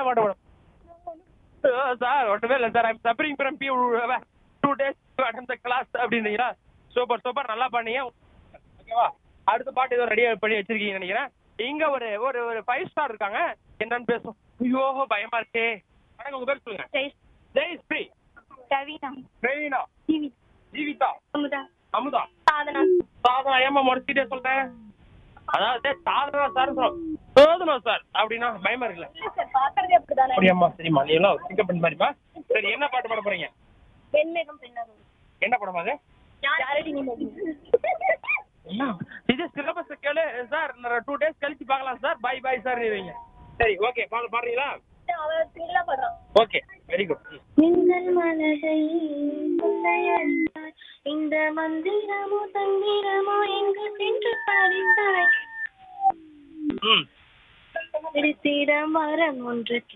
பாட்டு பாடும் சார் ஒன்றுமே இல்லை sir I'm suffering from few two days attend the class அப்படின்னீங்களா சூப்பர் சூப்பர் நல்லா பண்ணீங்க ஓகேவா அடுத்த பாட்டு ஏதோ ரெடி பண்ணி வச்சிருக்கீங்கன்னு நினைக்கிறேன் இங்க ஒரு ஒரு ஒரு ஃபைவ் ஸ்டார் இருக்காங்க என்னன்னு பேசும் ஐயோ பயமா இருக்கே வணக்கம் உங்க பேர் சொல்லுங்க ஜெய் ஜெயஸ்ரீ கவினா பிரவீனா ஜீவி ஜீவிதா அமுதா அமுதா சாதனா சாதனா ஏமா முடிச்சுட்டே சொல்றேன் அதாவது சாதனா சார் சோதனா சார் அப்படின்னா பயமா இருக்குல்ல இல்ல சார் பாக்குறதே அப்படிதானே அப்படியாம்மா சரிம்மா நீ எல்லாம் பிக்கப் பண்ணி பாருப்பா சரி என்ன பாட்டு பாட போறீங்க வெண்மேகம் பெண்ணாகும் என்ன படம் அது யாரடி நீ மதி என்ன இது சிலபஸ் கேளு சார் டூ டேஸ் கழிச்சு பார்க்கலாம் சார் பை பை சார் நீங்க சரி ஓகே பாட பாடுறீங்களா அவன் திருவிழா பண்றான் ஓகே வெரி குட் மின்னல் மலகை கொள்ளையடித்தாய் இந்த மந்திரமோ தந்திரமோ எங்கு சென்று படித்தாய் ம் திருத்திட மரம் ஒன்று